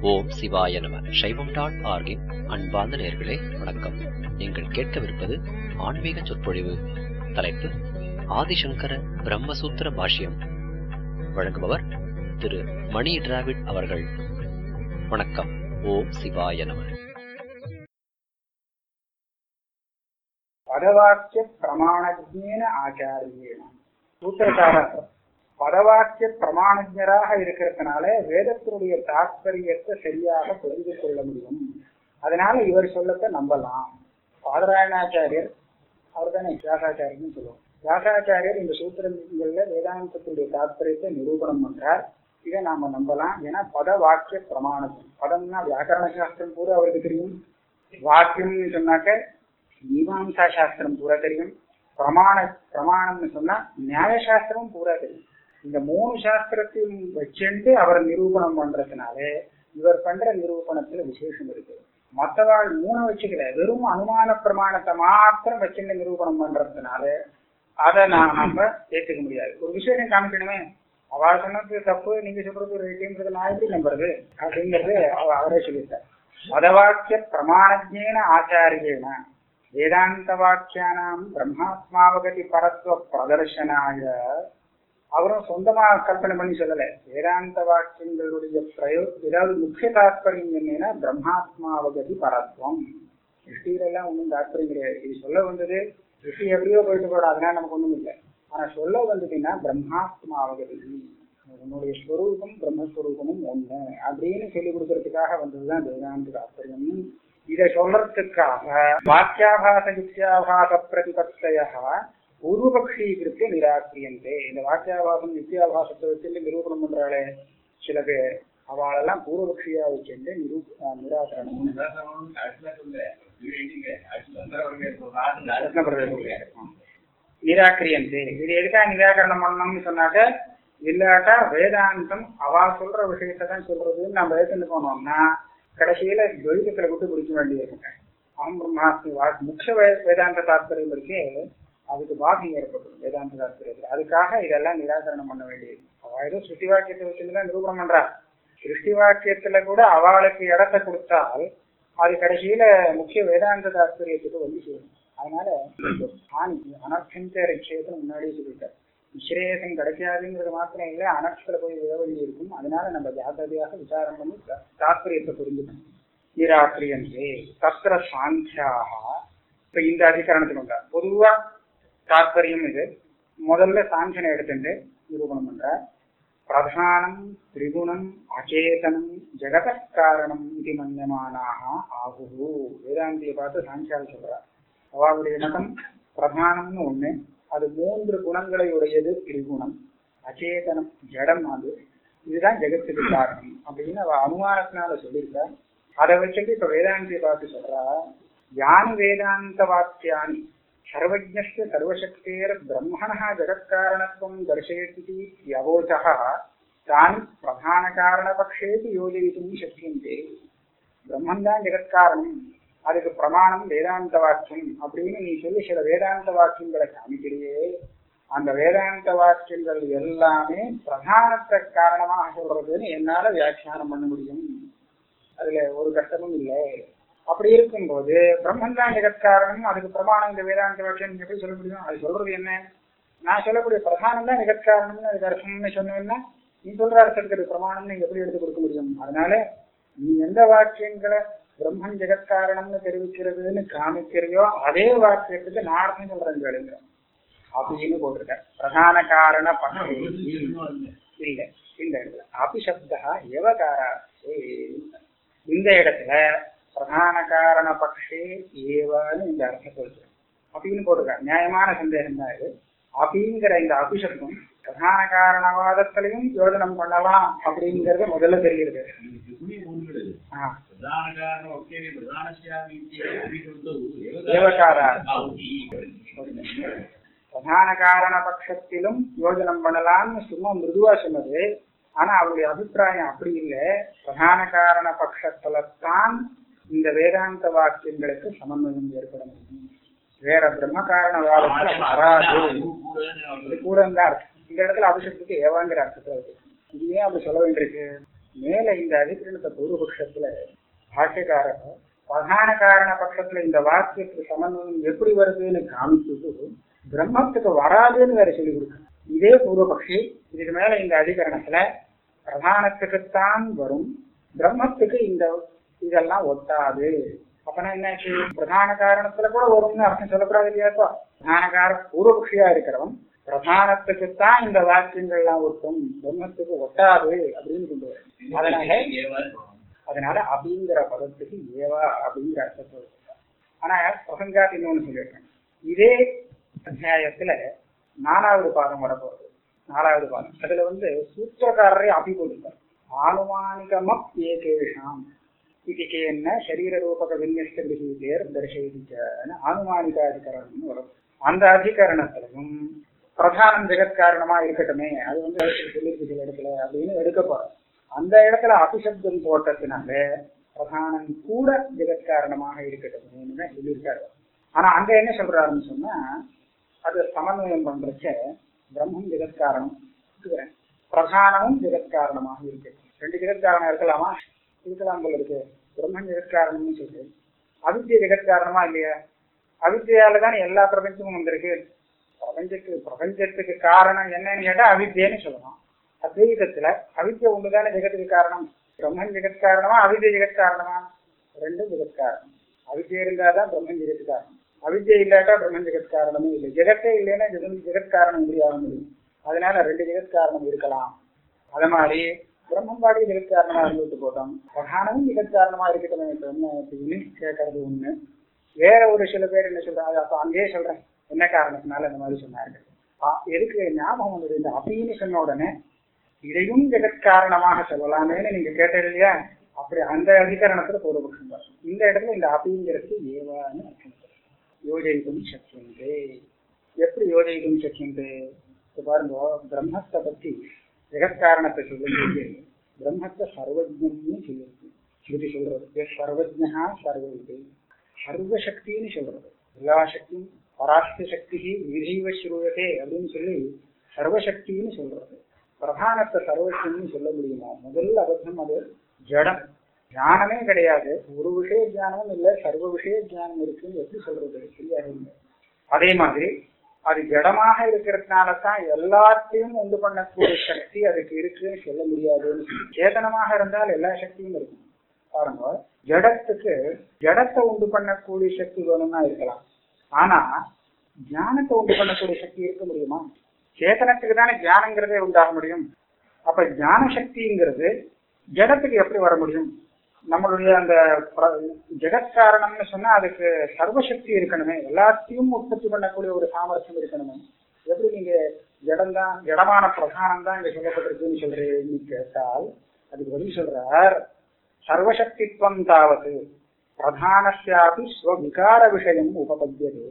ஓம் சிவாய நம சைவம் டாட் ஆர்கின் அன்பார்ந்த நேர்களே வணக்கம் நீங்கள் கேட்கவிருப்பது ஆன்மீக சொற்பொழிவு தலைப்பு ஆதிசங்கர பிரம்மசூத்திர பாஷ்யம் வழங்குபவர் திரு மணி டிராவிட் அவர்கள் வணக்கம் ஓம் சிவாய நம பதவாக்கிய பிரமாணஜேன ஆச்சாரியேன சூத்திரக்காரர் பதவாக்கிய பிரமாணஜராக இருக்கிறதுனால வேதத்தினுடைய தாற்பயத்தை சரியாக புரிந்து கொள்ள முடியும் அதனால இவர் சொல்லத்தை நம்பலாம் பாதராயணாச்சாரியர் அவர் தானே வியாசாச்சாரியர்னு சொல்லுவோம் வியாசாச்சாரியர் இந்த சூத்திரங்கள்ல வேதாந்தத்துடைய தாற்பயத்தை நிரூபணம் பண்றார் இதை நாம நம்பலாம் ஏன்னா பத வாக்கிய பிரமாணம் பதம்னா வியாக்கரண சாஸ்திரம் பூரா அவருக்கு தெரியும் வாக்கியம்னு சொன்னாக்க மீமாம்சா சாஸ்திரம் பூரா தெரியும் பிரமாண பிரமாணம்னு சொன்னா நியாய சாஸ்திரம் பூரா தெரியும் இந்த மூணு சாஸ்திரத்தையும் வச்சுட்டு அவர் நிரூபணம் பண்றதுனால இவர் பண்ற நிரூபணத்துல விசேஷம் இருக்கு மற்றவாள் மூணு வச்சுக்கல வெறும் அனுமான பிரமாணத்தை மாத்திரம் வச்சுட்டு நிரூபணம் பண்றதுனால அதை நான் நம்ம ஏற்றுக்க முடியாது ஒரு விசேஷம் காமிக்கணுமே அவள் சொன்னது தப்பு நீங்க சொல்றது ரைட்டுன்றது நான் எப்படி நம்புறது அப்படிங்கிறது அவ- அவரே சொல்லிட்டார் பதவாக்கிய பிரமாணஜேன ஆச்சாரியேன வேதாந்த வாக்கியானாம் பிரம்மாத்மாவகதி பரத்துவ பிரதர்சனாய அவரும் சொந்தமா கற்பனை பண்ணி சொல்லல வேதாந்த வாக்கியங்களுடைய பிரயோ ஏதாவது முக்கிய தாற்பயம் என்னன்னா பிரம்மாத்மாவகதி பரத்துவம் சிருஷ்டியில எல்லாம் ஒன்றும் தாற்பயம் கிடையாது இது சொல்ல வந்தது சிருஷ்டி எப்படியோ போயிட்டு போட அதனால நமக்கு ஒண்ணும் இல்லை ஆனா சொல்ல வந்ததுன்னா பிரம்மாத்மாவகதி உன்னுடைய ஸ்வரூபம் பிரம்மஸ்வரூபமும் ஒண்ணு அப்படின்னு சொல்லி கொடுக்கறதுக்காக வந்ததுதான் வேதாந்த தாற்பயம் இதை சொல்றதுக்காக வாக்கியாபாச யுக்தியாபாச பிரதிபத்தையா பூர்வபக்ஷீகிருத்திய நிராகரியந்தே இந்த வாக்கியாபாசம் யுக்தியாபாசத்தை வச்சு நிரூபணம் பண்றாளே சில பேர் அவளெல்லாம் பூர்வபக்ஷியா வச்சுட்டு நிரூ அஹ் நிராகரணம் நிராகரியந்தே இது எதுக்காக நிராகரணம் பண்ணணும்னு சொன்னாக்க இல்லாட்டா வேதாந்தம் அவ சொல்ற விஷயத்தை தான் சொல்றதுன்னு நம்ம ஏற்றுன்னு போனோம்னா கடைசியில துவைதத்துல விட்டு பிடிக்க வேண்டியிருக்குங்க அகம் பிரம்மாஸ்மி வா- முக்கிய வே- வேதாந்த தாத்பரியம் இருக்கு அதுக்கு பாகம் ஏற்படும் வேதாந்த தாத்பரியத்தில் அதுக்காக இதெல்லாம் நிராகரணம் பண்ண வேண்டியது அவ ஏதோ சிருஷ்டி வாக்கியத்தை வச்சுதான் நிரூபணம் பண்றா சிருஷ்டி வாக்கியத்துல கூட அவளுக்கு இடத்தை கொடுத்தால் அது கடைசியில முக்கிய வேதாந்த தாத்பரியத்துக்கு வந்து சேரும் அதனால ஹானி அனர்த்தஞ்ச ரட்சேதம் முன்னாடியே சொல்லிட்டார் நிஸ்ரேயசம் கிடைக்காதுங்கிறது மாத்திரம் இல்லை அனர்த்தத்துல போய் விழ வேண்டி இருக்கும் அதனால நம்ம ஜாக்கிரதையாக விசாரம் பண்ணி தா- தாத்பரியத்தை புரிஞ்சுக்கணும் நிராக்கிரியன்றே தத்திர சாங்கியாக இப்ப இந்த அதிகரணத்துக்கு உண்டா பொதுவா தாத்பரியம் இது முதல்ல சாங்கியனை எடுத்துட்டு நிரூபணம் பண்றார் பிரதானம் திரிகுணம் அச்சேதனம் ஜெகத காரணம் இது மன்யமானாக ஆகுரு வேதாந்தியை பார்த்து சாங்கியால் சொல்றார் அவளுடைய மதம் பிரதானம்னு ஒண்ணு அது மூன்று குணங்களை உடையது திரிகுணம் அச்சேதனம் ஜடம் அது இதுதான் ஜெகத்துக்கு காரணம் அப்படின்னு அவ அனுமானத்தினால சொல்லியிருக்கா அதை வச்சுட்டு இப்ப வேதாந்தியை பார்த்து சொல்றா யானி வேதாந்த வாக்கியானி சர்வஜ்ஞஸ்ய சர்வசக்தேர் பிரம்மணः ஜகத்காரணத்துவம் தர்சயति யவோச்சः தானி பிரதான காரணபக்ஷேபி யோஜயித்தும் சக்கியந்தே பிரம்மன் தான் ஜெகத்காரணம் அதுக்கு பிரமாணம் வேதாந்த வாக்கியம் அப்படின்னு நீ சொல்லி சில வேதாந்த வாக்கியங்களை காமிக்கிறியே அந்த வேதாந்த வாக்கியங்கள் எல்லாமே பிரதானத்தை காரணமாக சொல்றதுன்னு என்னால வியாக்கியானம் பண்ண முடியும் அதுல ஒரு கஷ்டமும் இல்லை அப்படி இருக்கும்போது பிரம்மன் தான் ஜெகத்காரணம் அதுக்கு பிரமாணம் இந்த வேதாந்த வாக்கியம் நீங்க எப்படி சொல்ல முடியும் அது சொல்றது என்ன நான் சொல்லக்கூடிய பிரதானம் தான் ஜெகத்காரணம்னு அதுக்கு அர்த்தம்னு சொன்னேன்னா நீ சொல்ற அர்த்தத்துக்கு அது பிரமாணம்னு நீங்க எப்படி எடுத்து கொடுக்க முடியும் அதனால நீ எந்த வாக்கியங்களை பிரம்மன் ஜெகத்காரணம்னு தெரிவிக்கிறதுன்னு காமிக்கிறியோ அதே வாக்கியத்துக்கு நான் அர்த்தம் சொல்றேன் கேளுங்க அப்படின்னு போட்டிருக்க பிரதான காரண பக்ஷே இல்ல இந்த இடத்துல அபிசப்தா ஏவகாரா இந்த இடத்துல பிரதான காரண பக்ஷே ஏவன்னு இந்த அர்த்தம் சொல்றேன் அப்படின்னு போட்டிருக்காங்க நியாயமான சந்தேகம் தான் இது அபிங்கிற இந்த அபிஷப்தம் பிரதான காரணவாதத்திலையும் யோஜனம் பண்ணலாம் அப்படிங்கறது முதல்ல தெரிகிறது ஆ, பிரதான காரண பட்சத்திலும் யோஜனம் பண்ணலாம்னு சும்மா மிருதுவா சொன்னது ஆனா அவருடைய அபிப்பிராயம் அப்படி இல்லை பிரதான காரண பட்சத்துல தான் இந்த வேதாந்த வாக்கியங்களுக்கு சமன்வயம் ஏற்பட முடியும் வேற பிரம்ம காரண வாதத்துல வராது இது கூட இருந்தா அர்த்தம். இந்த இடத்துல அபிஷேகத்துக்கு ஏவாங்கிற அர்த்தத்தை இருக்கு இது ஏன் அப்படி சொல்ல வேண்டியிருக்கு மேல இந்த அதிகரணத்தை பூர்வபக்ஷத்துல பாஷ்யக்காரர் பிரதான காரண பட்சத்துல இந்த வாக்கியத்துக்கு சமன்வயம் எப்படி வருதுன்னு காமிச்சது பிரம்மத்துக்கு வராதுன்னு வேற சொல்லி கொடுக்கணும் இதே பூர்வபக்ஷி இதுக்கு மேல இந்த அதிகரணத்துல பிரதானத்துக்குத்தான் வரும் பிரம்மத்துக்கு இந்த இதெல்லாம் ஒட்டாது அப்பனா என்னாச்சு பிரதான காரணத்துல கூட வரும்னு அர்த்தம் சொல்லக்கூடாது இல்லையாப்பா பிரதான கார பூர்வபக்ஷியா இருக்கிறவன் பிரதானத்துக்குத்தான் இந்த வாக்கியங்கள்லாம் ஒட்டும் பிரம்மத்துக்கு ஒட்டாது அப்படின்னு கொண்டு வரும் அதனால அதனால அப்படிங்கிற பதத்துக்கு ஏவா அப்படிங்கிற அர்த்தத்தை வச்சிருக்காங்க. ஆனா பிரசங்காத் இன்னொன்னு சொல்லியிருக்கேன் இதே அத்தியாயத்துல நாலாவது பாதம் வரப்போகுது நாலாவது பாதம் அதுல வந்து சூத்திரக்காரரை அபி கொடுத்தார் ஆனுமானிகமப் ஏகேஷாம் இதுக்கேன்ன சரீர ரூபக விநியஸ்த கிரகீதேர் தர்ஷயிச்சன்னு ஆனுமானிகாதிகரணம்னு வரும் அந்த அதிகரணத்திலையும் பிரதானம் ஜெகத் காரணமா இருக்கட்டுமே அது வந்து சொல்லிருக்கு சில இடத்துல அப்படின்னு எடுக்க போறோம் அந்த இடத்துல அபிசப்தம் போட்டதுனால பிரதானம் கூட ஜெகத் காரணமாக இருக்கட்டும்னு தான் சொல்லியிருக்காரு ஆனா அங்க என்ன சொல்றாருன்னு சொன்னா அது சமன்வயம் பண்றச்ச பிரம்மம் ஜெகத் காரணம் இருக்கிறேன் பிரதானமும் ஜெகத் காரணமாக இருக்கு ரெண்டு ஜெகத் காரணம் இருக்கலாமா இருக்கலாம் போல இருக்கு பிரம்மன் ஜெகத் காரணம்னு சொல்லு அவித்திய ஜெகத் காரணமா இல்லையா அவித்தியால தான் எல்லா பிரபஞ்சமும் வந்திருக்கு பிரபஞ்சத்துக்கு பிரபஞ்சத்துக்கு காரணம் என்னன்னு கேட்டா அவித்தியன்னு சொல்லலாம் அத்வைதத்துல அவித்திய ஒண்ணுதானே ஜெகத்துக்கு காரணம் பிரம்மன் ஜெகத் காரணமா அவித்திய ஜெகத் காரணமா ரெண்டும் ஜெகத் காரணம் அவித்திய இருந்தாதான் பிரம்மன் ஜெகத் காரணம் அவித்தியை இல்லாட்டா பிரம்மன் ஜெகத் காரணமே இல்லை ஜெகத்தே இல்லைன்னா ஜெகன் ஜெகத் காரணம் முடியாத முடியும் அதனால ரெண்டு ஜெகத் காரணம் இருக்கலாம் அது மாதிரி பிரம்மம் பாடி ஜெகத் காரணமா இருந்துட்டு போட்டோம் பிரதானமும் ஜெகத் காரணமா இருக்கட்டும் எனக்கு என்ன அப்படின்னு கேட்கறது ஒண்ணு வேற ஒரு சில பேர் என்ன சொல்றாங்க அப்ப அங்கேயே சொல்றேன் என்ன காரணத்தினால இந்த மாதிரி சொன்னாங்க ஆ, எதுக்கு ஞாபகம் வந்தது இந்த அப்படின்னு சொன்ன உடனே இதையும் ஜெகத் காரணமாக சொல்லலாமேன்னு நீங்க கேட்டது இல்லையா அப்படி அந்த அதிகரணத்துல பூர்வபக்ஷம் வரும் இந்த இடத்துல இந்த அபிங்கிறது ஏவான்னு அர்த்தம் யோஜயிக்கும் சக்கியந்தே எப்படி யோஜயிக்கும் சக்கியந்தே இப்ப பாருங்க பிரம்மத்தை பத்தி ஜெகத்காரணத்தை சொல்லும்போது பிரம்மத்தை சர்வஜன்னு சொல்லியிருக்கு ஸ்ருதி சொல்றது எஸ் சர்வஜா சர்வ இது சர்வசக்தின்னு சொல்றது எல்லா சக்தியும் பராஸ்த சக்தி விதைவ ஸ்ரூயதே அப்படின்னு சொல்லி சர்வசக்தின்னு சொல்றது பிரதானத்தை சர்வசக்தின்னு சொல்ல முடியுமா முதல் அபத்தம் அது ஜடம் ஞானமே கிடையாது ஒரு விஷய ஞானமும் இல்லை சர்வ விஷய ஞானம் இருக்குன்னு எப்படி சொல்றது சரியாக இல்லை அதே மாதிரி அது ஜடமாக இருக்கிறதுனால தான் எல்லாத்தையும் உண்டு பண்ணக்கூடிய சக்தி அதுக்கு இருக்குன்னு சொல்ல முடியாதுன்னு சொல்லி. சேதனமாக இருந்தால் எல்லா சக்தியும் இருக்கும் பாருங்க ஜடத்துக்கு ஜடத்தை உண்டு பண்ணக்கூடிய சக்தி வேணும்னா இருக்கலாம் ஆனா ஞானத்தை உண்டு பண்ணக்கூடிய சக்தி இருக்க முடியுமா சேதனத்துக்கு தானே ஞானங்கிறதே உண்டாக முடியும் அப்ப ஞான சக்திங்கிறது ஜடத்துக்கு எப்படி வர முடியும் நம்மளுடைய அந்த பிர- ஜெகத் காரணம்னு சொன்னா அதுக்கு சர்வசக்தி இருக்கணுமே எல்லாத்தையும் உற்பத்தி பண்ணக்கூடிய ஒரு சாமர்த்தியம் இருக்கணுமே எப்படி நீங்க ஜடம் தான் ஜடமான பிரதானம் தான் இங்க சொல்லப்பட்டிருக்குன்னு சொல்றீங்கன்னு கேட்டால் அதுக்கு பதில் சொல்றார் சர்வசக்தித்வம் தாவது பிரதானஸ்யாபி ஸ்வவிகார விஷயம் உபபத்தியது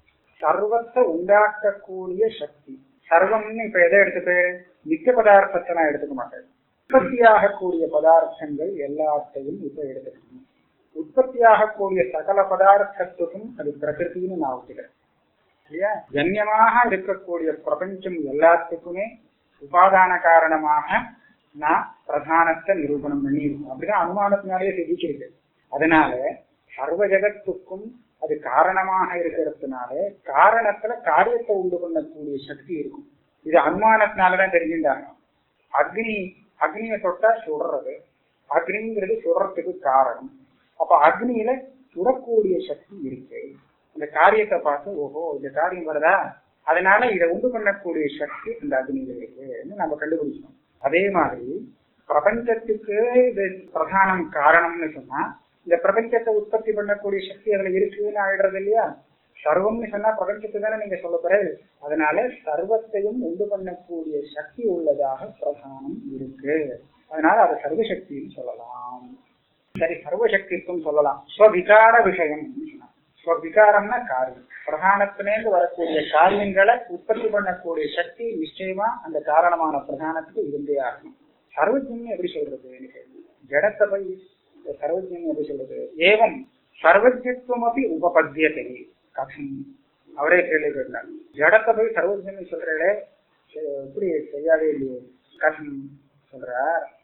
சர்வத்தை உண்டாக்கக்கூடிய சக்தி சர்வம்னு இப்ப எதை எடுத்துட்டு நித்திய பதார்த்தத்தை நான் எடுத்துக்க மாட்டேன் உற்பத்தியாகக்கூடிய பதார்த்தங்கள் எல்லாத்தையும் இப்ப எடுத்துக்கணும் உற்பத்தியாகக்கூடிய சகல பதார்த்தத்துக்கும் அது பிரகிருத்தின்னு நான் ஒத்துக்கிறேன் இல்லையா ஜன்யமாக இருக்கக்கூடிய பிரபஞ்சம் எல்லாத்துக்குமே உபாதான காரணமாக நான் பிரதானத்தை நிரூபணம் பண்ணியிருக்கேன் அப்படிதான் அனுமானத்தினாலே சிதிச்சிருக்கு அதனால சர்வ ஜெகத்துக்கும் அது காரணமாக இருக்கிறதுனால காரணத்துல காரியத்தை உண்டு பண்ணக்கூடிய சக்தி இருக்கும் இது அனுமானத்தினாலதான் தெரிஞ்சுட்டாங்க அக்னி அக்னியை தொட்டா சுடுறது அக்னிங்கிறது சுடுறதுக்கு காரணம் அப்ப அக்னியில சுடக்கூடிய சக்தி இருக்கு இந்த காரியத்தை பார்த்து ஓஹோ இந்த காரியம் வருதா அதனால இதை உண்டு பண்ணக்கூடிய சக்தி இந்த அக்னியில இருக்குன்னு நம்ம கண்டுபிடிச்சோம் அதே மாதிரி பிரபஞ்சத்துக்கு இது பிரதானம் காரணம்னு சொன்னா இந்த பிரபஞ்சத்தை உற்பத்தி பண்ணக்கூடிய சக்தி அதுல இருக்குன்னு ஆயிடுறது இல்லையா சர்வம்னு சொன்னா பிரபஞ்சத்தை தானே நீங்க சொல்ல போறது அதனால சர்வத்தையும் உண்டு பண்ணக்கூடிய சக்தி உள்ளதாக பிரதானம் இருக்கு அதனால அது சர்வசக்தின்னு சொல்லலாம் சரி சர்வசக்திக்கும் சொல்லலாம் ஸ்வவிகார விஷயம் ஸ்வவிகாரம்னா காரியம் பிரதானத்திலேருந்து வரக்கூடிய காரியங்களை உற்பத்தி பண்ணக்கூடிய சக்தி நிச்சயமா அந்த காரணமான பிரதானத்துக்கு இருந்தே ஆகணும் சர்வஜன் எப்படி சொல்றது ஜடத்தை போய் சர்வஜன் எப்படி சொல்றது ஏவம் சர்வஜத்துவம் அப்படி உபபத்தியத்தை கதம் அவரே கேள்வி கேட்டார் ஜடத்தை போய் சர்வஜன் சொல்றே எப்படி செய்யாதே இல்லையே கதம் சொல்றார்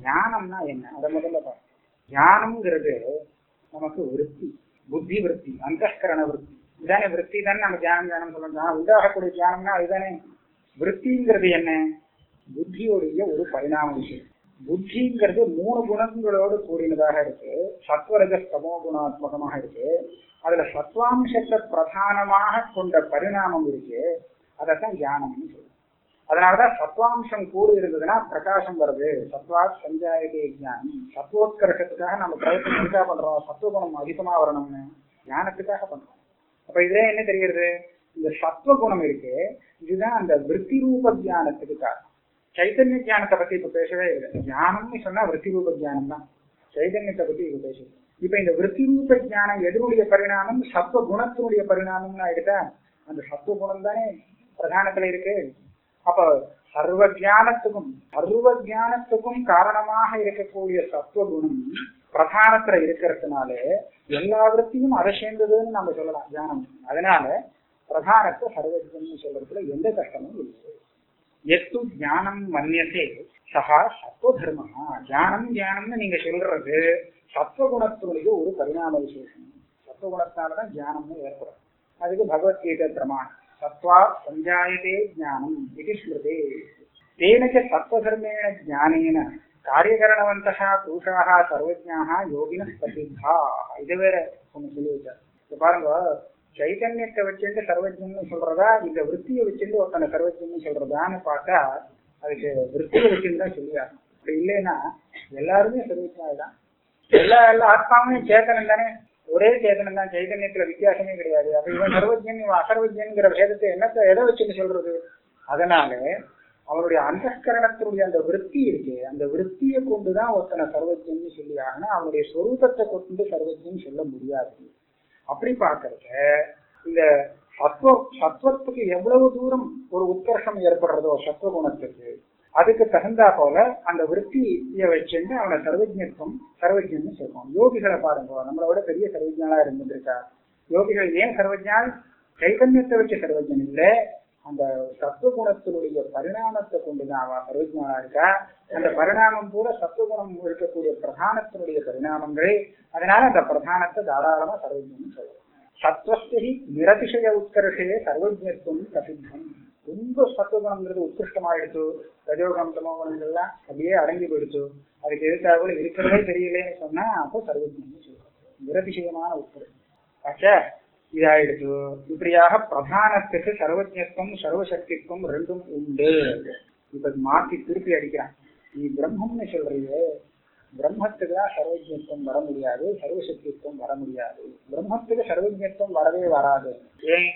ஞானம்னா என்ன அதை முதல்ல பாரு ஞானம்ங்கிறது நமக்கு விருத்தி புத்தி விருத்தி அந்தஸ்கரண விருத்தி இதானே விருத்தி தானே நம்ம தியானம் தியானம் சொல்லணும் ஞானம் உண்டாகக்கூடிய தியானம்னா அதுதானே விருத்திங்கிறது என்ன புத்தியோடைய ஒரு பரிணாம விஷயம் புத்திங்கிறது மூணு குணங்களோடு கூடினதாக இருக்கு சத்வரஜ சமோ குணாத்மகமாக இருக்கு அதுல சத்வாம்சத்தை பிரதானமாக கொண்ட பரிணாமம் இருக்கு அதைத்தான் ஞானம்னு சொல்லுவோம் அதனாலதான் சத்வாம்சம் கூடி இருந்ததுன்னா பிரகாசம் வருது சத்வா சஞ்சாயகே ஞானம் சத்வோத்கர்ஷத்துக்காக நம்ம பிரயத்தனம் எதுக்காக பண்றோம் சத்துவகுணம் அதிகமா வரணும்னு ஞானத்துக்காக பண்றோம் அப்ப இதுல என்ன தெரிகிறது இந்த சத்துவ குணம் இருக்கு இதுதான் அந்த விற்பி ரூப தியானத்துக்கு காரணம் சைத்தன்ய தியானத்தை பத்தி இப்ப பேசவே இல்லை ஞானம்னு சொன்னா விற்பி ரூப தியானம் தான் சைதன்யத்தை பத்தி இப்ப பேசுது இப்ப இந்த விற்பி ரூப தியானம் எதனுடைய பரிணாமம் சத்துவ குணத்தினுடைய பரிணாமம்னு ஆயிடுதா அந்த சத்துவ குணம் தானே பிரதானத்துல இருக்கு அப்ப சர்வ தியானத்துக்கும் சர்வ தியானத்துக்கும் காரணமாக இருக்கக்கூடிய சத்துவ குணம் பிரதானத்துல இருக்கிறதுனால எல்லா விருத்தியும் அதை சேர்ந்ததுன்னு நம்ம சொல்லலாம் தியானம் அதனால பிரதானத்தை சர்வஜன்னு சொல்றதுல எந்த கஷ்டமும் இல்லை எத்து ஞானம் மன்னியசே சகா சத்துவ தர்மமா ஞானம் ஞானம்னு நீங்க சொல்றது சத்துவகுணத்தினுடைய ஒரு பரிணாம விசேஷம் சத்துவகுணத்தினாலதான் ஞானம்னு ஏற்படும் அதுக்கு பகவத்கீதை பிரமாணம் சத்வா சஞ்சாயதே ஞானம் இது ஸ்மிருதே தேனச்ச சத்வதர்மேண ஞானேன காரியகரணவந்தः புருஷாக சர்வஜாக யோகின பிரசித்தா இது வேற ஒண்ணு சொல்லி வச்சார் இப்ப பாருங்க சைதன்யத்தை வச்சுட்டு சர்வஜன்னு சொல்றதா இந்த விற்த்தியை வச்சுட்டு ஒருத்தனை சர்வஜன்னு சொல்றதான்னு பார்த்தா அதுக்கு விற்த்தியை வச்சுன்னு தான் சொல்லுவாங்க அப்படி இல்லைன்னா எல்லாருமே சர்வஜனா தான் எல்லா எல்லா ஆத்மாவுமே சேத்தனம் தானே ஒரே சேதனம் தான் சைதன்யத்துல வித்தியாசமே கிடையாது அப்ப இவன் சர்வஜன் இவன் அசர்வஜன்கிற பேதத்தை என்னத்தை எதை வச்சுன்னு சொல்றது அதனால அவனுடைய அந்தஸ்கரணத்தினுடைய அந்த விற்பி இருக்கு அந்த விற்பியை கொண்டுதான் ஒருத்தனை சர்வஜன்னு சொல்லி ஆகணும் அவனுடைய சொரூபத்தை கொண்டு சர்வஜன் சொல்ல முடியாது அப்படி பாக்குறத இந்த சத்வ சத்வத்துக்கு எவ்வளவு தூரம் ஒரு உத்கர்ஷம் ஏற்படுறதோ சத்வ குணத்துக்கு அதுக்கு தகுந்தா போல அந்த விற்பியை வச்சுட்டு அவனை சர்வஜத்துவம் சர்வஜன்னு சொல்றோம் யோகிகளை பாருங்க நம்மளை விட பெரிய சர்வஜனா இருந்துட்டு இருக்கா யோகிகள் ஏன் சர்வஜால் சைதன்யத்தை வச்ச சர்வஜன் இல்லை அந்த சத்துவகுணத்தினுடைய பரிணாமத்தை கொண்டுதான் அவ சர்வஜனா இருக்கா அந்த பரிணாமம் கூட சத்துவகுணம் இருக்கக்கூடிய பிரதானத்தினுடைய பரிணாமங்கள் அதனால அந்த பிரதானத்தை தாராளமா சர்வஜன் சொல்றோம் சத்வஸ்தி நிரதிசய உத்கர்ஷே சர்வஜத்துவம் பிரசித்தம் ரொம்ப சத்துவகுணம்ங்கிறது உத்கிருஷ்டமாயிடுச்சு ரஜோகுணம் தமோகுணங்கள்லாம் அப்படியே அடங்கி போயிடுச்சு அதுக்கு எதிர்த்தாப்புல இருக்கிறதே தெரியலேன்னு சொன்னா அப்போ சர்வஜன் சொல்றோம் நிரதிசயமான உத்கர்ஷம் ஆச்சா இதாயிடுச்சு இப்படியாக பிரதானத்துக்கு சர்வஜத்துவம் சர்வசக்தித்துவம் ரெண்டும் உண்டு இப்ப மாத்தி திருப்பி அடிக்கிறான் நீ பிரம்மம்னு சொல்றியே பிரம்மத்துக்கு தான் சர்வஜத்துவம் வர முடியாது சர்வசக்தித்துவம் வர முடியாது பிரம்மத்துக்கு சர்வஜத்துவம் வரவே வராது ஏன்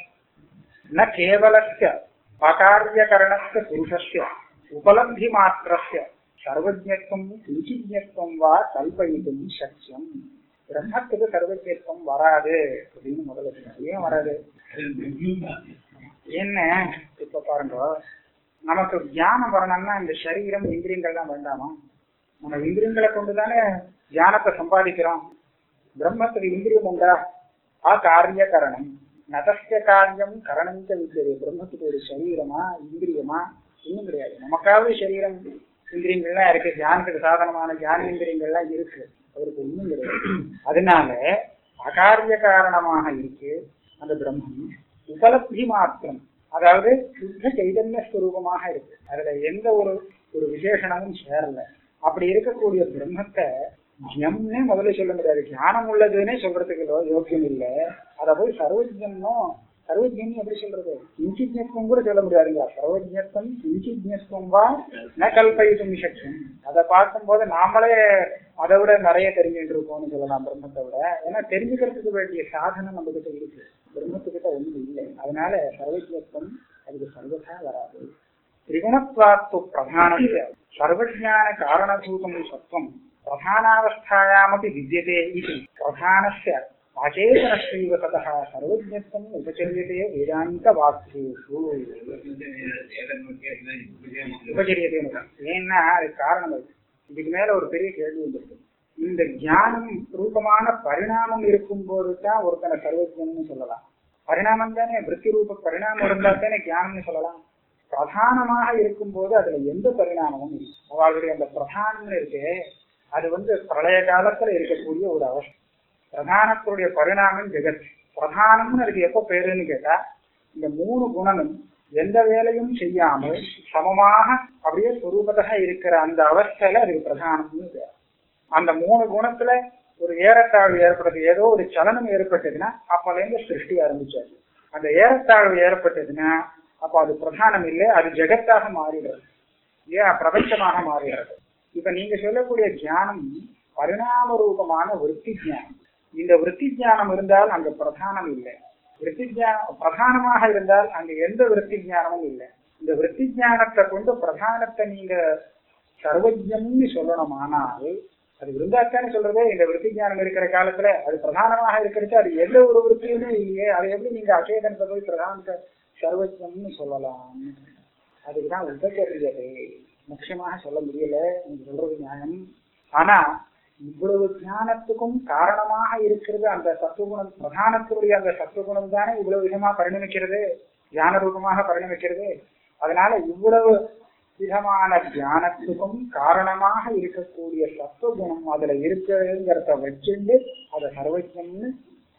ந கேவலஸ்ய அகாரியகரணஸ்ய புருஷஸ்ய உபலப்தி மாத்திரஸ்ய சர்வஜத்துவம் கிஞ்சிஜத்துவம் வா கல்பயிதும் சக்கியம் பிரம்மத்துக்கு சர்வஜத்துவம் வராது அப்படின்னு முதல்ல சொன்னார். ஏன் வராது என்ன இப்ப பாருங்க நமக்கு ஞானம் வரணும்னா இந்த சரீரம் இந்திரியங்கள்லாம் வேண்டாமா நம்ம இந்திரியங்களை கொண்டுதானே ஞானத்தை சம்பாதிக்கிறோம் பிரம்மத்துக்கு இந்திரியம் உண்டா ஆ காரிய கரணம் நதஸ்ய காரியம் கரணஞ்ச வித்தியது பிரம்மத்துக்கு ஒரு சரீரமா இந்திரியமா இன்னும் கிடையாது நமக்காவது சரீரம் இந்திரியங்கள்லாம் இருக்கு தியானத்துக்கு சாதனமான தியான இந்திரியங்கள்லாம் இருக்கு அவருக்கு இன்னும் கிடையாது அதனால அகாரிய காரணமாக இருக்கு அந்த பிரம்மம் உபலப்தி மாத்திரம் அதாவது சுத்த சைதன்ய ஸ்வரூபமாக இருக்கு அதுல எந்த ஒரு ஒரு விசேஷணமும் சேரல அப்படி இருக்கக்கூடிய பிரம்மத்தை ஜம்னே முதல்ல சொல்ல முடியாது ஞானம் உள்ளதுன்னே சொல்றதுக்கு லோ- யோக்கியம் இல்ல அத போய் சர்வஜன்னும் சர்வஜன் எப்படி சொல்றது இன்சிஜ்ஞத்துவம் கூட சொல்ல முடியாதுங்க சர்வஜத்துவம் இன்சிஜ்ஞத்துவம் வா ந கல்பயிதும் சக்தியம் அதை பார்க்கும்போது நாமளே அதை விட நிறைய தெரிஞ்சுட்டு இருக்கோம்னு சொல்லலாம் பிரம்மத்தை விட ஏன்னா தெரிஞ்சுக்கிறதுக்கு வேண்டிய சாதனம் நம்ம கிட்ட இருக்கு பிரம்மத்துக்கிட்ட ஒண்ணும் இல்லை அதனால சர்வஜத்துவம் அதுக்கு சர்வதா வராது திரிகுணத்வாத்து பிரதானस्य சர்வஜான காரணபூதம் சத்வம் பிரதானாवस्थायामपि विद्यते इति प्रधानस्य अचेतनस्यैव ततः सर्वज्ञत्वम् उपचर्यते वेदान्तवाक्येषु உபச்சரியத்தை ஏன்னா அதுக்கு காரணம் இருக்கு இதுக்கு மேல ஒரு பெரிய கேள்வி வந்துருக்கு இந்த ஞானம் ரூபமான பரிணாமம் இருக்கும் போது தான் ஒருத்தனை சர்வஜன்னு சொல்லலாம் பரிணாமம் தானே விருத்தி ரூப பரிணாமம் இருந்தா தானே ஞானம்னு சொல்லலாம் பிரதானமாக இருக்கும்போது அதுல எந்த பரிணாமமும் இல்லை அவளுடைய அந்த பிரதானம்னு இருக்கு அது வந்து பிரளய காலத்துல இருக்கக்கூடிய ஒரு அவஸ்தை பிரதானத்துடைய பரிணாமம் ஜெகத் பிரதானம்னு அதுக்கு எப்ப பேருன்னு கேட்டா இந்த மூணு குணமும் எந்த வேலையும் செய்யாமல் சமமாக அப்படியே சுரூபத்தக இருக்கிற அந்த அவஸ்தையில அதுக்கு பிரதானம்னு பேர் அந்த மூணு குணத்துல ஒரு ஏறத்தாழ்வு ஏற்படுது ஏதோ ஒரு சலனம் ஏற்பட்டதுன்னா அப்பல இருந்து சிருஷ்டி ஆரம்பிச்சாரு அந்த ஏறத்தாழ்வு ஏற்பட்டதுன்னா அப்ப அது பிரதானம் இல்லை அது ஜெகத்தாக மாறிடுறது ஏன் பிரபஞ்சமாக மாறுகிறது இப்ப நீங்க சொல்லக்கூடிய தியானம் பரிணாம ரூபமான விற்பி ஞானம் இந்த விற்பி ஞானம் இருந்தால் அங்க பிரதானம் இல்லை விற்பி ஞானம் பிரதானமாக இருந்தால் அங்க எந்த விற்பி ஞானமும் இல்லை இந்த விற்பி ஞானத்தை கொண்டு பிரதானத்தை நீங்க சர்வஜம்னு சொல்லணுமானால் அது இருந்தாத்தானே சொல்றது இந்த விற்பி ஞானம் இருக்கிற காலத்துல அது பிரதானமாக இருக்கிறது அது எந்த ஒரு விற்பியுமே இல்லையே அதை எப்படி நீங்க அசேதனத்தை போய் பிரதானத்தை சர்வஜம்னு சொல்லலாம் அதுக்குதான் உபச்சரியதை முக்கியமாக சொல்ல முடியல நீங்க சொல்றது நியாயம் ஆனா இவ்வளவு ஞானத்துக்கும் காரணமாக இருக்கிறது அந்த சத்துவகுணம் பிரதானத்தினுடைய அந்த சத்துவகுணம் தானே இவ்வளவு விதமா பரிணமிக்கிறது ஞான ரூபமாக பரிணமிக்கிறது அதனால இவ்வளவு விதமான தியானத்துக்கும் காரணமாக இருக்கக்கூடிய சத்துவகுணம் அதுல இருக்குங்கிறத வச்சுண்டு அதை சர்வஜம்னு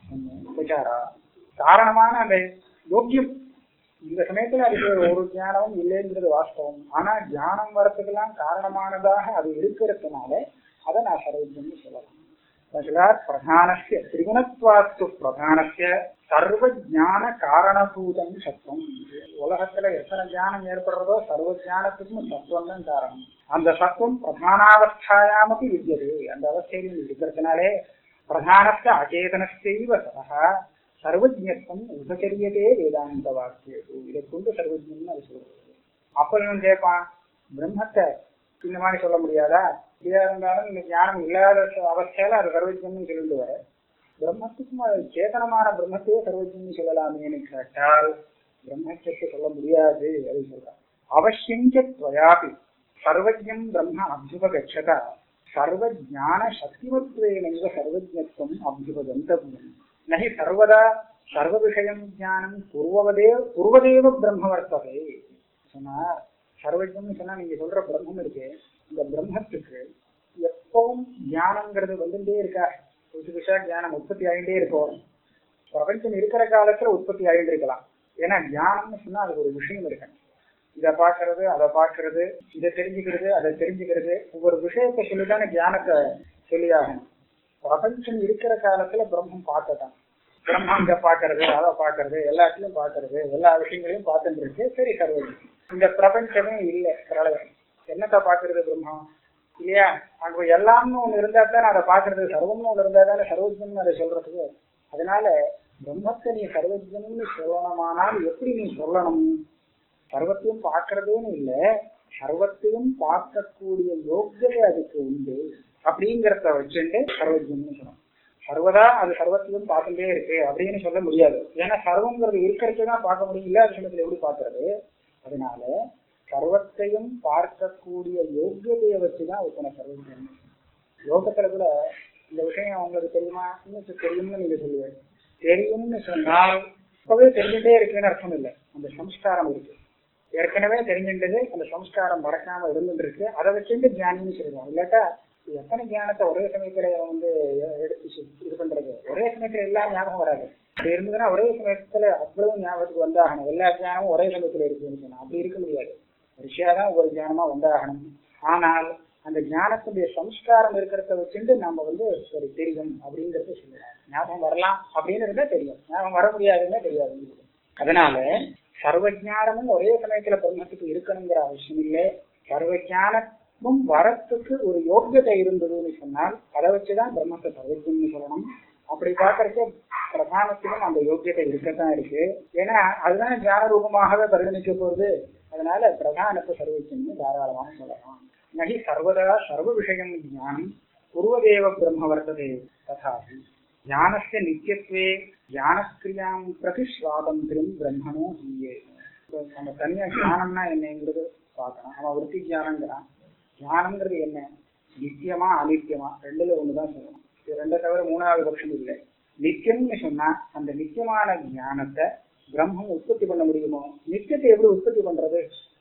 விசாரா காரணமான அந்த யோக்கியம் இந்த சமயத்துல அதுக்கு ஒரு ஞானமும் இல்லைன்றது வாஸ்தவம் ஆனா ஞானம் வரத்துக்கெல்லாம் காரணமானதாக அது இருக்கிறதுனால அதை நான் சர்வஜம்னு சொல்லலாம் சொல்றார் பிரதானஸ்ய திரிகுணத்வாஸ்து பிரதானஸ்ய சர்வ ஞான காரணபூதம் சத்துவம் உலகத்துல எத்தனை ஞானம் ஏற்படுறதோ சர்வ ஞானத்துக்கும் சத்துவம் தான் காரணம் அந்த சத்துவம் பிரதானாவஸ்தாயாமப்பி வித்தியது அந்த அவஸ்தையில் இருக்கிறதுனாலே பிரதானஸ்ய அச்சேதனஸ்யைவ சதா சர்வஜத்துவம் உபச்சரியதே வேதாந்த வாக்கியது இதை கொண்டு சர்வஜம்னு அது சொல்றது அப்ப இவன் கேட்பான் பிரம்மத்தை இந்த மாதிரி சொல்ல முடியாதா இதா இருந்தாலும் இந்த ஞானம் இல்லாத அவஸ்தையில அது சர்வஜம்னு சொல்லிட்டு வர பிரம்மத்துக்கும் அது சேதனமான பிரம்மத்தையே சர்வஜம்னு சொல்லலாமேன்னு கேட்டால் பிரம்மத்தை சொல்ல முடியாது அப்படின்னு சொல்றான் அவசியஞ்ச துவயாபி சர்வஜம் பிரம்ம அபியுபகச்சதா சர்வ ஜான சக்திமத்வேனைவ சர்வஜத்துவம் அபியுபகந்தவியம் நகி சர்வதா சர்வ விஷயம் ஞானம் குருவதே குருவதேவ பிரம்ம வர்த்ததே சொன்னார் சர்வஜம்னு சொன்னா நீங்க சொல்ற பிரம்மம் இருக்கு இந்த பிரம்மத்துக்கு எப்பவும் ஞானங்கிறது வந்துட்டே இருக்கா புதுசு புதுசா ஞானம் உற்பத்தி ஆகிட்டே இருக்கும் பிரபஞ்சம் இருக்கிற காலத்துல உற்பத்தி ஆகிட்டு இருக்கலாம் ஏன்னா ஞானம்னு சொன்னா அதுக்கு ஒரு விஷயம் இருக்கு இதை பாக்குறது அதை பாக்குறது இதை தெரிஞ்சுக்கிறது அதை தெரிஞ்சுக்கிறது ஒவ்வொரு விஷயத்தை சொல்லிதானே ஞானத்தை சொல்லியாகணும் பிரபஞ்சம் இருக்கிற காலத்துல பிரம்மம் பார்த்ததான் பிரம்மம் இங்க பாக்குறது அதை பாக்குறது எல்லாத்தையும் பாக்குறது எல்லா விஷயங்களையும் பார்த்துட்டு இருக்கு சரி சர்வஜம் இந்த பிரபஞ்சமே இல்லை பிரளயம் என்னத்த பாக்குறது பிரம்மம் இல்லையா அங்க எல்லாம்னு ஒண்ணு இருந்தா தானே அதை பாக்குறது சர்வம்னு ஒண்ணு இருந்தா தானே சர்வஜம்னு அதை சொல்றதுக்கு அதனால பிரம்மத்தை நீ சர்வஜம்னு சொல்லணுமானால் எப்படி நீ சொல்லணும் சர்வத்தையும் பார்க்கறதுன்னு இல்ல சர்வத்தையும் பார்க்கக்கூடிய யோக்கியதை அதுக்கு உண்டு அப்படிங்கிறத வச்சுட்டு சர்வஜம்னு சொல்லணும் சர்வதா அது சர்வத்தையும் பார்த்துட்டே இருக்கு அப்படின்னு சொல்ல முடியாது ஏன்னா சர்வங்கிறது இருக்கிறதுக்கு தான் பார்க்க முடியும் இல்லாத சமயத்துல எப்படி பார்க்கறது அதனால சர்வத்தையும் பார்க்கக்கூடிய யோக்கியதையை வச்சுதான் ஒருத்தனை சர்வஜம் யோகத்துல கூட இந்த விஷயம் உங்களுக்கு தெரியுமா இன்னும் தெரியும்னு நீங்க சொல்லுவேன் தெரியும்னு சொன்னால் இப்பவே தெரிஞ்சுட்டே இருக்குன்னு அர்த்தம் இல்லை அந்த சம்ஸ்காரம் இருக்கு ஏற்கனவே தெரிஞ்சுட்டது அந்த சம்ஸ்காரம் மறக்காம இருந்துட்டு இருக்கு அதை வச்சுட்டு தியானின்னு சொல்லுவோம் இல்லாட்டா எத்தனை தியானத்தை ஒரே சமயத்துல வந்து எடுத்து இது பண்றது ஒரே சமயத்துல எல்லாம் ஞாபகம் வராது அப்படி இருந்ததுன்னா ஒரே சமயத்துல அவ்வளவு ஞாபகத்துக்கு வந்தாகணும் எல்லா தியானமும் ஒரே சமயத்துல இருக்குன்னு சொன்னா அப்படி இருக்க முடியாது ரிஷியாதான் ஒவ்வொரு தியானமா வந்தாகணும் ஆனால் அந்த ஞானத்துடைய சம்ஸ்காரம் இருக்கிறத வச்சுட்டு நம்ம வந்து சரி தெரியும் அப்படிங்கறத சொல்லலாம் ஞாபகம் வரலாம் அப்படின்னு இருந்தா தெரியும் ஞாபகம் வர முடியாதுன்னா தெரியாது அதனால சர்வ ஜானமும் ஒரே சமயத்துல பிரம்மத்துக்கு இருக்கணுங்கிற அவசியம் இல்லை சர்வ ஜானமும் வரத்துக்கு ஒரு யோக்கியதை இருந்ததுன்னு சொன்னால் அதை வச்சுதான் பிரம்மத்தை சர்வஜம்னு சொல்லணும் அப்படி பாக்குறதுக்கு பிரதானத்திலும் அந்த யோக்கியத்தை இருக்கத்தான் இருக்கு ஏன்னா அதுதான் ஞான ரூபமாகவே பரிணமிக்க போகுது அதனால பிரதானத்தை சர்வஜம்னு தாராளமாக சொல்லலாம் நகி சர்வதா சர்வ விஷயம் ஞானம் பூர்வதேவ பிரம்ம வர்த்ததே ததாபி ஞானஸ்ய நித்தியத்வே ஞானக்கிரியாம் பிரதி சுவாதந்திரம் பிரம்மனோ ஹீயே நம்ம தனியா ஞானம்னா என்னங்கிறது பார்க்கணும் அவன் விருத்தி ஞானங்கிறான் ஞானம்ங்கிறது என்ன நித்தியமா அனித்தியமா ரெண்டுல ஒண்ணுதான் சொல்லணும் இது ரெண்டை தவிர மூணாவது பட்சம் இல்லை நித்தியம்னு சொன்னா அந்த நித்தியமான ஞானத்தை பிரம்மம் உற்பத்தி பண்ண முடியுமோ நித்தியத்தை எப்படி உற்பத்தி பண்றது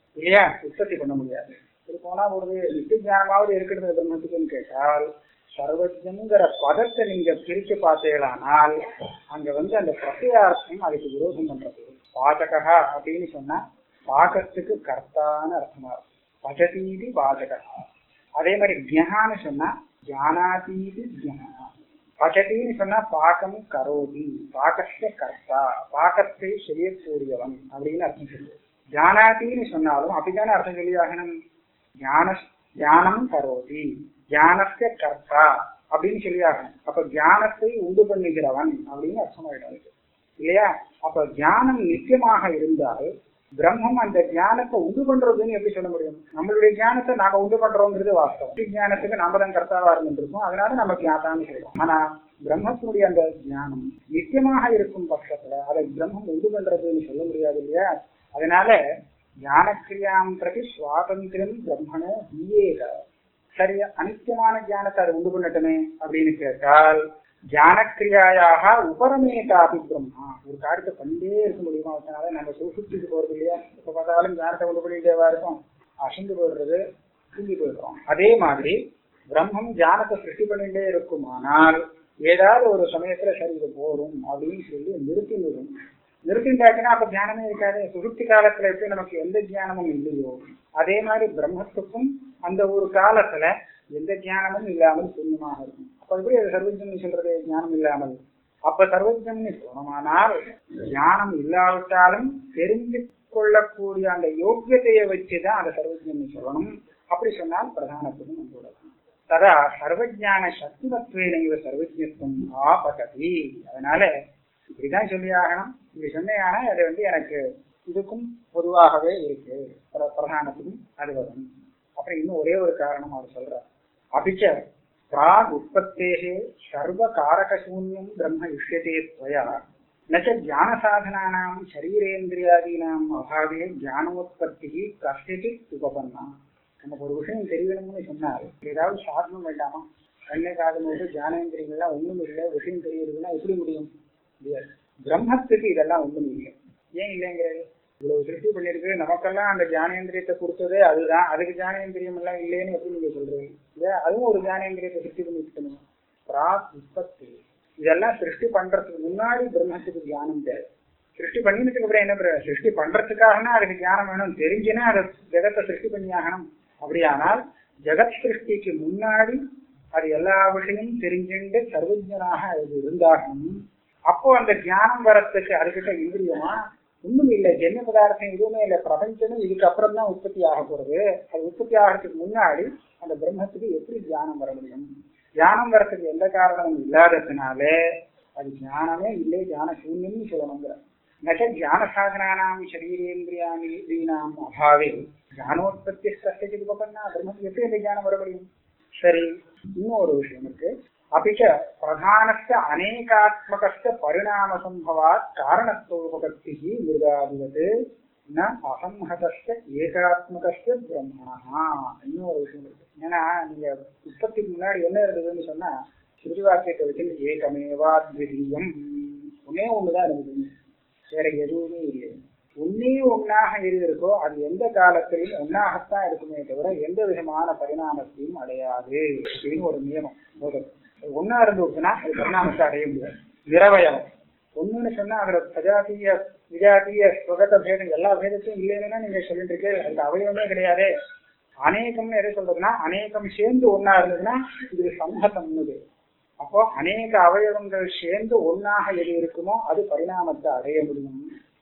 இல்லையா உற்பத்தி பண்ண முடியாது இது போனா ஒரு நித்திய ஞானமாவது இருக்கிறது பிரம்மத்துக்குன்னு கேட்டால் சர்வஜங்கிற பதத்தை நீங்க பிரிச்சு பார்த்தீங்களானால் அங்க வந்து அந்த பிரத்யார்த்தம் அதுக்கு விரோதம் பண்றது பாதகா அப்படின்னு சொன்னா பாகத்துக்கு கர்த்தான அர்த்தமா இருக்கும் பஜதீதி பாதகா அதே மாதிரி ஜான்னு சொன்னா ஜானாதீதி ஜனா பஜதின்னு சொன்னா பாகம் கரோதி பாகஸ்த கர்த்தா பாகத்தை செய்யக்கூடியவன் அப்படின்னு அர்த்தம் சொல்லுது ஜானாதின்னு சொன்னாலும் அப்படித்தானே அர்த்தம் சொல்லி ஆகணும் ஞான ஞானம் கரோதி ஞானஸ்ய கர்த்தா அப்படின்னு சொல்லி ஆகணும் அப்ப ஞானத்தை உண்டு பண்ணுகிறவன் அப்படின்னு அர்த்தமாயிடும் அதுக்கு. இல்லையா அப்ப ஞானம் நித்தியமாக இருந்தால் பிரம்மம் அந்த ஞானத்தை உண்டு பண்றதுன்னு எப்படி சொல்ல முடியும் நம்மளுடைய ஞானத்தை நாங்க உண்டு பண்றோங்கிறது வாஸ்தவம் ஞானத்துக்கு நாம தான் கர்த்தாவா இருந்திருக்கோம் அதனால நம்ம ஞாதான்னு சொல்றோம் ஆனா பிரம்மத்தினுடைய அந்த ஞானம் நித்தியமாக இருக்கும் பட்சத்துல அதை பிரம்மம் உண்டு பண்றதுன்னு சொல்ல முடியாது இல்லையா அதனால ஞானக்கிரியாம் பிரதி சுவாதந்திரம் பிரம்மனோ ஹீயேக சரி அனித்தியமான ஞானத்தை அதை உண்டு பண்ணட்டுமே அப்படின்னு கேட்டால் ஞானக்கிரியாயாக உபரமேதாபி பிரம்மா ஒரு காரியத்தை பண்ணிட்டே இருக்க முடியுமா அதனால நம்ம சுசுப்திக்கு போறது இல்லையா இப்ப பார்த்தாலும் ஞானத்தை உண்டு பண்ணிட்டேவா இருக்கும் அசந்து போயிடுறது தூங்கி போயிடுறோம் அதே மாதிரி பிரம்மம் ஞானத்தை சிருஷ்டி பண்ணிட்டே இருக்குமானால் ஏதாவது ஒரு சமயத்துல சரி இது போரும் அப்படின்னு சொல்லி நிறுத்தி நிறும் நிறுத்திண்டாச்சுன்னா அப்ப தியானமே இருக்காது சுருத்தி காலத்துல எப்படி நமக்கு எந்த தியானமும் இல்லையோ அதே மாதிரி பிரம்மத்துக்கும் அந்த ஒரு காலத்துல எந்த தியானமும் இல்லாமல் சூன்யமாக இருக்கும் அப்ப எப்படி அது சர்வஜன் சொல்றது ஞானம் இல்லாமல் அப்ப சர்வஜன் சொல்லணுமானால் ஞானம் இல்லாவிட்டாலும் தெரிந்து கொள்ளக்கூடிய அந்த யோக்கியத்தையை வச்சுதான் அதை சர்வஜன் சொல்லணும் அப்படி சொன்னால் பிரதானத்துக்கும் நம்மளோட ததா சர்வஜான சக்திமத்வேன இவ சர்வஜத்துவம் ஆபகதி அதனால இப்படிதான் சொல்லி ஆகணும் இப்படி சொன்னேன்னா அது வந்து எனக்கு இதுக்கும் பொதுவாகவே இருக்கு பிர- பிரதானத்துக்கும் அது வரும் அப்புறம் இன்னும் ஒரே ஒரு காரணம் அவர் சொல்றார் அபிச்ச பிராக் உற்பத்தேகே சர்வ காரகசூன்யம் பிரம்ம இஷ்யதே त्वया न च ज्ञानसाधनानां शरीरेन्द्रियादीनाम् अभावे ज्ञानोत्पत्तिः कस्यचित् उपपन्ना நமக்கு ஒரு விஷயம் தெரியணும்னு சொன்னால் ஏதாவது சாதனம் வேண்டாமா கண்ணை காது மூட்டு ஜானேந்திரியங்கள்லாம் ஒண்ணும் இல்லை விஷயம் தெரியுதுன்னா எப்படி முடியும் முடியாது பிரம்மத்துக்கு இதெல்லாம் ஒண்ணும் இல்லை ஏன் இல்லைங்கிறது இவ்வளவு சிருஷ்டி பண்ணிருக்கு நமக்கெல்லாம் அந்த ஞானேந்திரியத்தை கொடுத்ததே அதுதான் அதுக்கு ஞானேந்திரியம் எல்லாம் இல்லைன்னு எப்படி நீங்க சொல்றீங்க இல்லையா அதுவும் ஒரு ஞானேந்திரியத்தை சிருஷ்டி பண்ணிட்டு பிராக் உற்பத்தி இதெல்லாம் சிருஷ்டி பண்றதுக்கு முன்னாடி பிரம்மத்துக்கு ஞானம் தேவை சிருஷ்டி பண்ணினதுக்கு அப்புறம் என்ன பிர- சிருஷ்டி பண்றதுக்காகனா அதுக்கு ஞானம் வேணும் தெரிஞ்சுன்னா அதை ஜெகத்தை சிருஷ்டி பண்ணி ஆகணும் அப்படியானால் ஜெகத் சிருஷ்டிக்கு முன்னாடி அது எல்லா விஷயமும் தெரிஞ்சுண்டு சர்வஜனாக அது இருந்தாகணும் அப்போ அந்த ஞானம் வரத்துக்கு அதுகிட்ட இந்திரியமா ஒண்ணும் இல்லை ஜென்ம பதார்த்தம் எதுவுமே இல்லை பிரபஞ்சமும் இதுக்கு அப்புறம் தான் உற்பத்தி ஆக போறது அது உற்பத்தி ஆகிறதுக்கு முன்னாடி அந்த பிரம்மத்துக்கு எப்படி தியானம் வர முடியும் தியானம் வரத்துக்கு எந்த காரணமும் இல்லாததுனாலே அது ஞானமே இல்லை ஞான சூன்யம்னு சொல்லணுங்கிற நச்ச ஞான சாதனானாம் சரீரேந்திரியாணீனாம் அபாவே ஞானோத்பத்தி கஷ்டத்துக்கு உபகரணா பிரம்மத்துக்கு எப்படி அந்த ஞானம் வர முடியும் சரி இன்னும் ஒரு விஷயம் இருக்கு அபிச்ச பிரதானஸ்ய அநேகாத்மகஸ்ய பரிணாம சம்பவாத் காரணத்துவபக்தி மிருகாதிவத் ந அசம்ஹதஸ்ய ஏகாத்மகஸ்ய பிரம்மணா இன்னும் ஒரு விஷயம் இருக்கு ஏன்னா நீங்க உற்பத்திக்கு முன்னாடி என்ன இருந்ததுன்னு சொன்னா ஸ்ருதி வாக்கியத்தை வச்சு ஏகமேவா திவ்யம் ஒன்னே ஒண்ணுதான் இருந்தது வேற எதுவுமே இல்லை ஒன்னே ஒன்னாக எது இருக்கோ அது எந்த காலத்திலும் ஒன்னாகத்தான் இருக்குமே தவிர எந்த விதமான பரிணாமத்தையும் அடையாது அப்படின்னு ஒரு நியமம் போதும் ஒன்னா இருந்துச்சுன்னா அது பரிணாமத்தை அடைய முடியாது நிறவயம் ஒண்ணுன்னு சொன்னா அதுல சஜாத்திய விஜாத்திய சுகத பேதம் எல்லா பேதத்தையும் இல்லைன்னா நீங்க சொல்லிட்டு இருக்கே அதுக்கு அவயவமே கிடையாது அநேகம்னு எதை சொல்றதுன்னா அநேகம் சேர்ந்து ஒன்னா இருந்ததுன்னா இது சம்பத்தம்னு அப்போ அநேக அவயவங்கள் சேர்ந்து ஒன்னாக எது இருக்குமோ அது பரிணாமத்தை அடைய முடியும்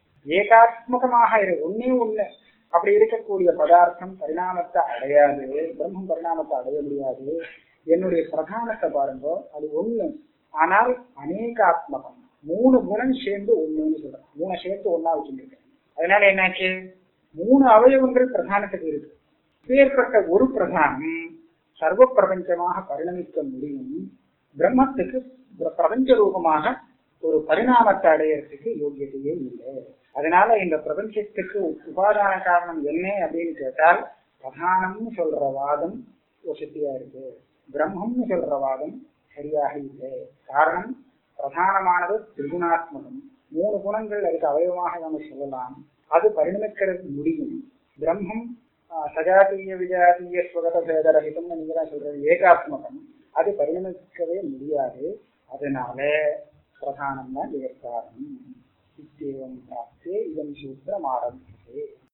ஏகாத்மகமாக இரு ஒன்னே ஒண்ணு அப்படி இருக்கக்கூடிய பதார்த்தம் பரிணாமத்தை அடையாது பிரம்மம் பரிணாமத்தை அடைய முடியாது என்னுடைய பிரதானத்தை பாருங்க அது ஒண்ணு ஆனால் அநேகாத்மகம் மூணு குணம் சேர்ந்து ஒண்ணுன்னு சொல்றேன் மூணு சேர்த்து ஒன்னா வச்சுருக்கேன் அதனால என்னாச்சு மூணு அவயவங்கள் பிரதானத்துக்கு இருக்கு பேர்பட்ட ஒரு பிரதானம் சர்வ பிரபஞ்சமாக பரிணமிக்க முடியும் பிரம்மத்துக்கு பிர- பிரபஞ்ச ரூபமாக ஒரு பரிணாமத்தை அடையறதுக்கு யோகியத்தையே இல்லை அதனால இந்த பிரபஞ்சத்துக்கு உபாதான காரணம் என்ன அப்படின்னு கேட்டால் பிரதானம்னு சொல்ற வாதம் வசதியா இருக்கு பிரம்மம்னு சொல்ற வாதம் சரியாக இல்லை காரணம் பிரதானமானது திரிகுணாத்மகம் மூணு குணங்கள் அதுக்கு அவயவமாக நம்ம சொல்லலாம் அது பரிணமிக்கிறது முடியும் பிரம்மம் ஆஹ், சஜாத்தீய விஜாத்தீய ஸ்வகத பேதரகிதம்னு நீங்க தான் சொல்றது ஏகாத்மகம் அது பரிணமிக்கவே முடியாது அதனால பிரதானம் தான் ஜெகத்காரணம் இத்தேவம் பிராப்தே இதம் சூத்திரம் ஆரம்பிச்சது